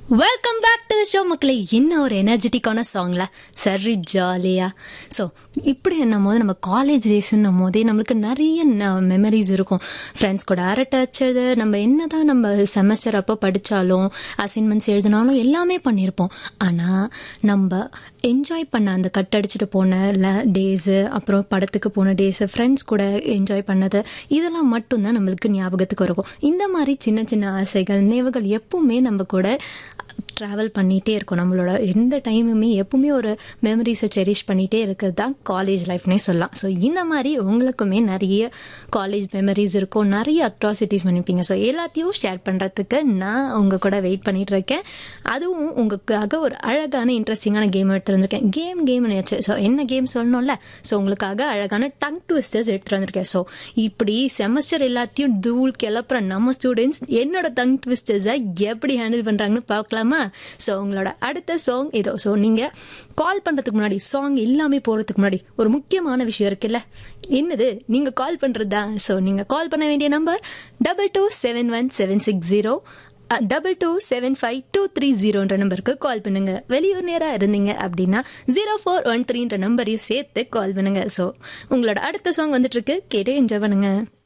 welcome back to the show மக்களே என்ன ஒரு எனர்ஜெட்டிக்கான சாங்ல சரி ஜாலியா ஸோ இப்படி என்னும் போது நம்ம காலேஜ் டேஸ்ன்னும் போதே நம்மளுக்கு நிறைய மெமரிஸ் இருக்கும் ஃப்ரெண்ட்ஸ் கூட அரட்டை அடிச்சது நம்ம என்னதான் நம்ம செமஸ்டர் அப்போ படித்தாலும் அசைன்மெண்ட்ஸ் எழுதினாலும் எல்லாமே பண்ணியிருப்போம் ஆனால் நம்ம என்ஜாய் பண்ண அந்த கட் அடிச்சுட்டு போன டேஸு அப்புறம் படத்துக்கு போன டேஸு ஃப்ரெண்ட்ஸ் கூட என்ஜாய் பண்ணது இதெல்லாம் மட்டும்தான் நம்மளுக்கு ஞாபகத்துக்கு இருக்கும் இந்த மாதிரி சின்ன சின்ன ஆசைகள் நினைவுகள் எப்பவுமே நம்ம கூட ட்ராவல் பண்ணிகிட்டே இருக்கும் நம்மளோட எந்த டைமுமே எப்பவுமே ஒரு மெமரிஸை செரிஷ் பண்ணிகிட்டே இருக்கிறது தான் காலேஜ் லைஃப்னே சொல்லலாம் ஸோ இந்த மாதிரி உங்களுக்குமே நிறைய காலேஜ் மெமரிஸ் இருக்கும் நிறைய அட்ராசிட்டிஸ் பண்ணியிருப்பீங்க ஸோ எல்லாத்தையும் ஷேர் பண்ணுறதுக்கு நான் உங்கள் கூட வெயிட் பண்ணிட்டு இருக்கேன் அதுவும் உங்களுக்காக ஒரு அழகான இன்ட்ரெஸ்டிங்கான கேம் எடுத்து வந்திருக்கேன் கேம் கேம் நினைச்சு ஸோ என்ன கேம் சொல்லணும்ல ஸோ உங்களுக்காக அழகான டங் ட்விஸ்டர்ஸ் எடுத்துகிட்டு வந்திருக்கேன் ஸோ இப்படி செமஸ்டர் எல்லாத்தையும் தூள் கிளப்புற நம்ம ஸ்டூடெண்ட்ஸ் என்னோட டங் ட்விஸ்டர்ஸை எப்படி ஹேண்டில் பண்ணுறாங்கன்னு பார்க்கலாமா ஸோ உங்களோட அடுத்த சாங் இதோ ஸோ நீங்கள் கால் பண்ணுறதுக்கு முன்னாடி சாங் எல்லாமே போகிறதுக்கு முன்னாடி ஒரு முக்கியமான விஷயம் இருக்குல்ல என்னது நீங்கள் கால் பண்ணுறது தான் ஸோ நீங்கள் கால் பண்ண வேண்டிய number double two seven one seven six zero double two seven five two three ஜீரோன்ற நம்பருக்கு கால் பண்ணுங்க வெளியூர் நேராக இருந்தீங்க அப்படின்னா ஜீரோ ஃபோர் ஒன் த்ரீன்ற நம்பரையும் சேர்த்து கால் பண்ணுங்க ஸோ உங்களோட அடுத்த சாங் வந்துட்டு இருக்கு கேட்டு என்ஜாய் பண்ணுங்க